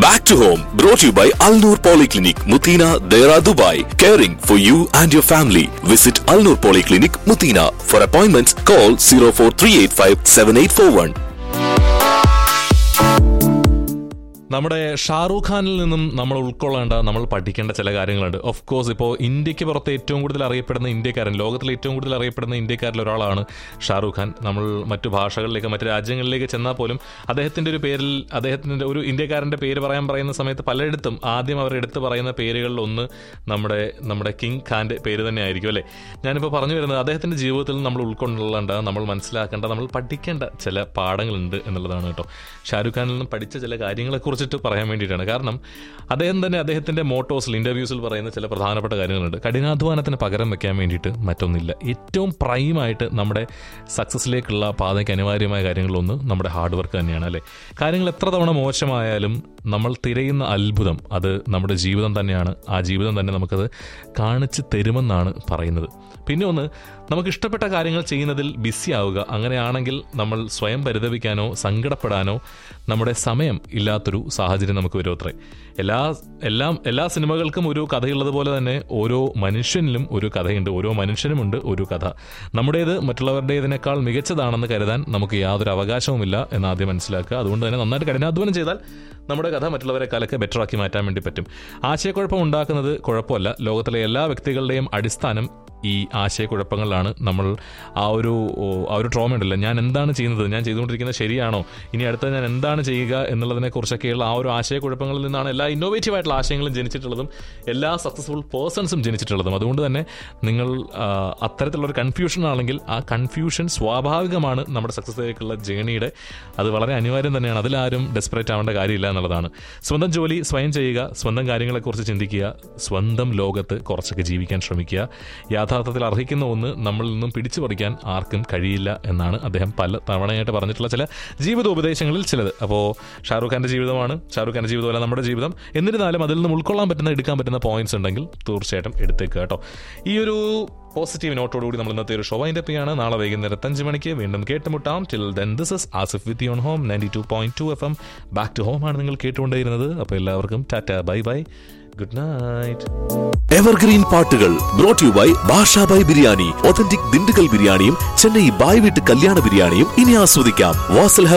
Back to home, brought to you by Al Noor Polyclinic, Mutina, Dera, Dubai. Caring for you and your family. Visit Al Noor Polyclinic, Mutina. For appointments, call 04385 7841. നമ്മുടെ ഷാറൂഖ് ഖാനിൽ നിന്നും നമ്മൾ ഉൾക്കൊള്ളേണ്ട നമ്മൾ പഠിക്കേണ്ട ചില കാര്യങ്ങളുണ്ട് of course ഇപ്പോൾ ഇന്ത്യക്ക് പുറത്ത് ഏറ്റവും കൂടുതൽ അറിയപ്പെടുന്ന ഇന്ത്യക്കാരൻ ലോകത്തിൽ ഏറ്റവും കൂടുതൽ അറിയപ്പെടുന്ന ഇന്ത്യക്കാരിൽ ഒരാളാണ് ഷാറൂഖ് ഖാൻ നമ്മൾ മറ്റു ഭാഷകളിലേക്ക് മറ്റു രാജ്യങ്ങളിലേക്ക് ചെന്നാൽ പോലും അദ്ദേഹത്തിൻ്റെ ഒരു പേരിൽ അദ്ദേഹത്തിൻ്റെ ഒരു ഇന്ത്യക്കാരൻ്റെ പേര് പറയാൻ പറയുന്ന സമയത്ത് പലയിടത്തും ആദ്യം അവർ എടുത്ത് പറയുന്ന പേരുകളിൽ ഒന്ന് നമ്മുടെ നമ്മുടെ കിങ് ഖാൻ്റെ പേര് തന്നെ ആയിരിക്കും അല്ലേ ഞാനിപ്പോൾ പറഞ്ഞു വരുന്നത് അദ്ദേഹത്തിൻ്റെ ജീവിതത്തിൽ നമ്മൾ ഉൾക്കൊള്ളേണ്ട നമ്മൾ മനസ്സിലാക്കേണ്ട നമ്മൾ പഠിക്കേണ്ട ചില പാഠങ്ങളുണ്ട് എന്നുള്ളതാണ് കേട്ടോ ഷാരൂഖ് ഖാനിൽ നിന്നും പഠിച്ച ചില കാര്യങ്ങളെക്കുറിച്ചിട്ട് പറയാൻ വേണ്ടിയിട്ടാണ് കാരണം അദ്ദേഹം തന്നെ അദ്ദേഹത്തിൻ്റെ മോട്ടോസിൽ ഇൻ്റർവ്യൂസിൽ പറയുന്ന ചില പ്രധാനപ്പെട്ട കാര്യങ്ങളുണ്ട് കഠിനാധ്വാനത്തിന് പകരം വെക്കാൻ വേണ്ടിയിട്ട് മറ്റൊന്നില്ല ഏറ്റവും പ്രൈമായിട്ട് നമ്മുടെ സക്സസ്സിലേക്കുള്ള പാതയ്ക്ക് അനിവാര്യമായ കാര്യങ്ങളൊന്ന് നമ്മുടെ ഹാർഡ് വർക്ക് തന്നെയാണ് അല്ലേ കാര്യങ്ങൾ എത്ര തവണ മോശമായാലും നമ്മൾ തിരയുന്ന അത്ഭുതം അത് നമ്മുടെ ജീവിതം തന്നെയാണ് ആ ജീവിതം തന്നെ നമുക്കത് കാണിച്ചു തരുമെന്നാണ് പറയുന്നത് പിന്നെ ഒന്ന് നമുക്ക് ഇഷ്ടപ്പെട്ട കാര്യങ്ങൾ ചെയ്യുന്നതിൽ ബിസി ആവുക അങ്ങനെയാണെങ്കിൽ നമ്മൾ സ്വയം പരിതപിക്കാനോ സങ്കടപ്പെടാനോ നമ്മുടെ സമയം ഇല്ലാത്തൊരു സാഹചര്യം നമുക്ക് വരുമത്രേ എല്ലാ എല്ലാം എല്ലാ സിനിമകൾക്കും ഒരു കഥയുള്ളതുപോലെ തന്നെ ഓരോ മനുഷ്യനിലും ഒരു കഥയുണ്ട് ഓരോ മനുഷ്യനുമുണ്ട് ഒരു കഥ നമ്മുടേത് മറ്റുള്ളവരുടേതിനേക്കാൾ മികച്ചതാണെന്ന് കരുതാൻ നമുക്ക് യാതൊരു അവകാശവുമില്ല എന്ന് ആദ്യം മനസ്സിലാക്കുക അതുകൊണ്ട് തന്നെ നന്നായിട്ട് കഠിനാധ്വാനം ചെയ്താൽ നമ്മുടെ കഥ മറ്റുള്ളവരെക്കാളൊക്കെ ബെറ്റർ ആക്കി മാറ്റാൻ വേണ്ടി പറ്റും ആശയക്കുഴപ്പം ഉണ്ടാക്കുന്നത് കുഴപ്പമല്ല ലോകത്തിലെ എല്ലാ വ്യക്തികളുടെയും അടിസ്ഥാനം ഈ ആശയക്കുഴപ്പങ്ങളിലാണ് നമ്മൾ ആ ഒരു ഓ, ആ ഒരു ട്രോമ ഉണ്ടല്ലോ ഞാൻ എന്താണ് ചെയ്യുന്നത് ഞാൻ ചെയ്തുകൊണ്ടിരിക്കുന്നത് ശരിയാണോ ഇനി അടുത്ത ഞാൻ എന്താണ് ചെയ്യുക എന്നുള്ളതിനെ കുറിച്ചൊക്കെയുള്ള ആ ഒരു ആശയക്കുഴപ്പങ്ങളിൽ നിന്നാണ് എല്ലാ ഇന്നോവേറ്റീവ് ആയിട്ടുള്ള ആശയങ്ങളും ജനിച്ചിട്ടുള്ളതും എല്ലാ സക്സസ്ഫുൾ പേഴ്സൺസും ജനിച്ചിട്ടുള്ളതും അതുകൊണ്ട് തന്നെ നിങ്ങൾ ആ, അത്തരത്തിലുള്ള ഒരു കൺഫ്യൂഷൻ ആണെങ്കിൽ ആ കൺഫ്യൂഷൻ സ്വാഭാവികമാണ് നമ്മുടെ സക്സസ്സിലേക്കുള്ള ജേണിയുടെ അത് വളരെ അനിവാര്യം തന്നെയാണ് അതിലാരും ഡെസ്പറേറ്റ് ആവേണ്ട കാര്യമില്ല എന്നുള്ളതാണ് സ്വന്തം ജോലി സ്വയം ചെയ്യുക സ്വന്തം കാര്യങ്ങളെക്കുറിച്ച് ചിന്തിക്കുക സ്വന്തം ലോകത്ത് കുറച്ചൊക്കെ ജീവിക്കാൻ ശ്രമിക്കുക യാഥാർത്ഥത്തിൽ അർഹിക്കുന്ന ഒന്ന് നമ്മളിൽ നിന്നും പിടിച്ചു പറിക്കാൻ ആർക്കും കഴിയില്ല എന്നാണ് അദ്ദേഹം പല തവണയായിട്ട് പറഞ്ഞിട്ടുള്ള ചില ജീവിതോപദേശങ്ങളിൽ ചിലത് അപ്പോൾ ഷാറൂഖ് ഖാന്റെ ജീവിതമാണ് ഷാറൂഖ് ഖാന്റെ ജീവിതമല്ല നമ്മുടെ ജീവിതം എന്നിരുന്നാലും അതിൽ നിന്നും ഉൾക്കൊള്ളാൻ പറ്റുന്ന എടുക്കാൻ പറ്റുന്ന പോയിന്റ്സ് ഉണ്ടെങ്കിൽ തീർച്ചയായിട്ടും എടുത്തേക്കുക കേട്ടോ ഈ ഒരു പോസിറ്റീവ് നോട്ടോടുകൂടി നമ്മൾ ഇന്നത്തെ ഒരു ഷോ അതിൻ്റെ ആണ് നാളെ വൈകുന്നേരം അഞ്ച് മണിക്ക് വീണ്ടും കേട്ടുമുട്ടാം till then this is Asif with your home ninety two point two F M back to home ആണ് നിങ്ങൾ കേട്ടുകൊണ്ടേയിരുന്നത് അപ്പോൾ എല്ലാവർക്കും tata bye bye good night evergreen പാട്ടുകൾ brought you by Basha by biryani authentic Dindigul ബിരിയാണിയും ചെന്നൈ ബായ് വീട്ട് കല്യാണ ബിരിയാണിയും ഇനി ആസ്വദിക്കാം വാസൽ